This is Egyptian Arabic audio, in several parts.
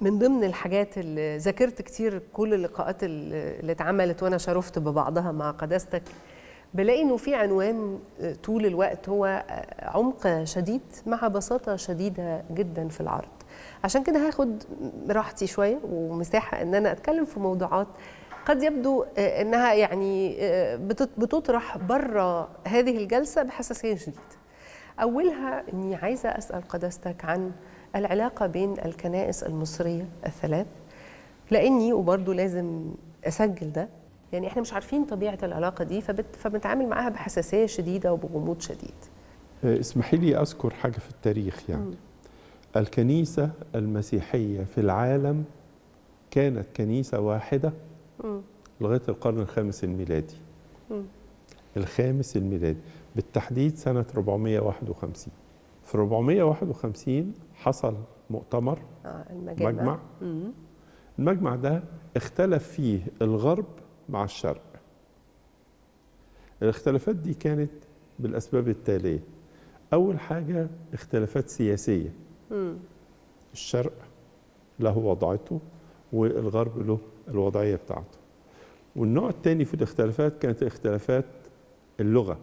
من ضمن الحاجات اللي ذاكرت كتير كل اللقاءات اللي اللي اتعملت وانا شرفت ببعضها مع قداستك بلاقي انه في عنوان طول الوقت هو عمق شديد مع بساطه شديده جدا في العرض عشان كده هاخد راحتي شويه ومساحه ان انا اتكلم في موضوعات قد يبدو انها يعني بتط- بتطرح بره هذه الجلسه بحساسيه شديده اولها اني عايزه اسال قداستك عن العلاقه بين الكنائس المصريه الثلاث لاني وبرضه لازم اسجل ده يعني احنا مش عارفين طبيعه العلاقه دي فبت فبنتعامل معاها بحساسيه شديده وبغموض شديد اسمحي لي أذكر حاجة في التاريخ يعني مم. الكنيسة المسيحية في العالم كانت كنيسة واحدة مم. لغاية القرن الخامس الميلادي مم. الخامس الميلادي بالتحديد سنة 451 في 451 حصل مؤتمر آه المجامع مجمع مم. المجمع ده اختلف فيه الغرب مع الشرق الاختلافات دي كانت بالأسباب التالية أول حاجة اختلافات سياسية مم. الشرق له وضعته والغرب له الوضعية بتاعته والنوع الثاني في الاختلافات كانت اختلافات اللغة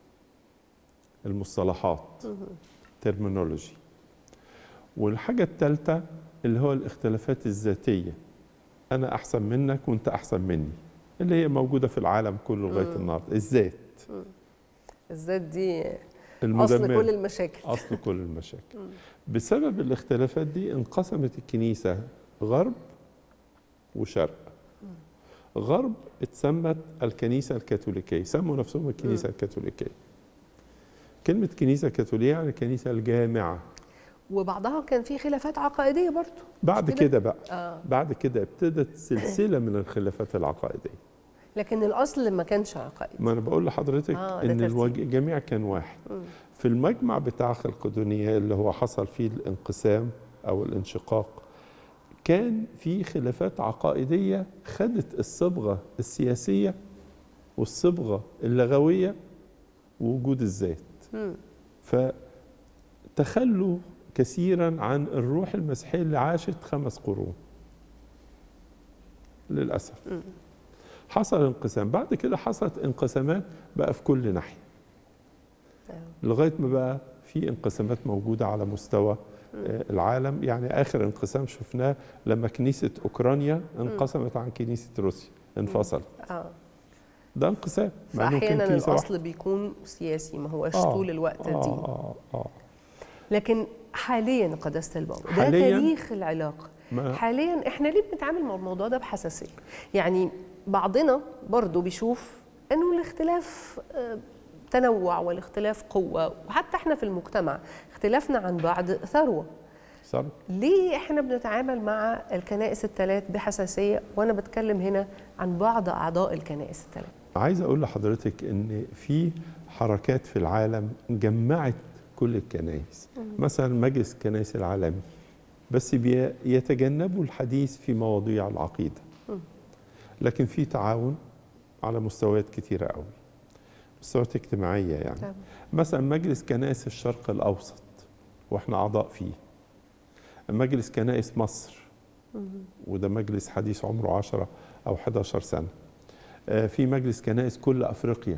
المصطلحات ترمينولوجي والحاجة الثالثة اللي هو الاختلافات الذاتية أنا أحسن منك وأنت أحسن مني اللي هي موجودة في العالم كله لغاية مم. النهاردة الذات الذات دي اصل المدمرة كل المشاكل أصل كل المشاكل بسبب الاختلافات دي انقسمت الكنيسة غرب وشرق غرب اتسمت الكنيسة الكاثوليكية سموا نفسهم الكنيسة الكاثوليكية كلمة كنيسة كاثولية يعني الكنيسة الجامعة وبعضها كان في خلافات عقائديه برضه بعد كده؟ كده بقى اه بعد كده ابتدت سلسلة من الخلافات العقائدية لكن الاصل ما كانش عقائدي ما أنا بقول لحضرتك آه، ده إن ترتيب. الوج- الجميع كان واحد مم. في المجمع بتاع خلقدونية اللي هو حصل فيه الانقسام أو الانشقاق كان في خلافات عقائدية خدت الصبغة السياسية والصبغة اللغوية ووجود الذات مم. فتخلوا كثيرا عن الروح المسيحية اللي عاشت خمس قرون للأسف مم. حصل انقسام بعد كده حصلت انقسامات بقى في كل ناحية آه. لغايه ما بقى في انقسامات موجوده على مستوى آه، العالم يعني اخر انقسام شفناه لما كنيسه اوكرانيا انقسمت عن كنيسه روسيا انفصلت اه ده انقسام مع إنه كان فاحيانا كنيسة الاصل بيكون سياسي ما هوش آه، طول الوقت آه دين آه آه لكن حاليا قداسه البابا ده حالياً- تاريخ العلاقه ما حاليا احنا ليه بنتعامل مع الموضوع ده بحساسيه يعني بعضنا برضو بيشوف انه الاختلاف آه، تنوع والاختلاف قوه وحتى احنا في المجتمع اختلافنا عن بعض ثروه صار ليه احنا بنتعامل مع الكنائس الثلاث بحساسيه وانا بتكلم هنا عن بعض اعضاء الكنائس الثلاث عايز اقول لحضرتك ان في حركات في العالم جمعت كل الكنائس مثلا مجلس الكنائس العالمي بس بيتجنبوا الحديث في مواضيع العقيده لكن في تعاون على مستويات كتيره قوي مستويات اجتماعيه يعني تمام. مثلا مجلس كنائس الشرق الاوسط واحنا اعضاء فيه مجلس كنائس مصر وده مجلس حديث عمره 10 او 11 سنه آه، في مجلس كنائس كل افريقيا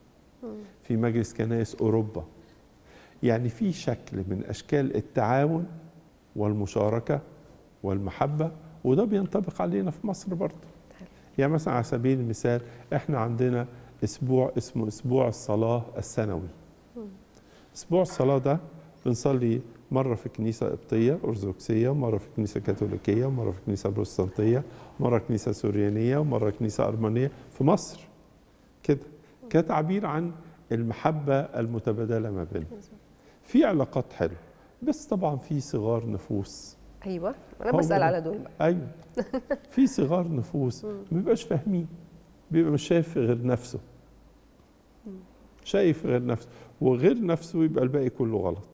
في مجلس كنائس اوروبا يعني في شكل من اشكال التعاون والمشاركه والمحبه وده بينطبق علينا في مصر برضه يعني مثلا على سبيل المثال احنا عندنا اسبوع اسمه اسبوع الصلاه السنوي اسبوع الصلاه ده بنصلي مره في كنيسه قبطيه ارثوذكسيه ومره في كنيسه كاثوليكيه ومره في كنيسه بروتستانتيه مره كنيسه سوريانيه ومره كنيسه ارمنيه في مصر كده كتعبير عن المحبه المتبادله ما بيننا في علاقات حلوه بس طبعا في صغار نفوس ايوه انا هو بسال ده. على دول بقى ايوه في صغار نفوس ما بيبقاش فاهمين بيبقى مش شايف غير نفسه شايف غير نفسه وغير نفسه يبقى الباقي كله غلط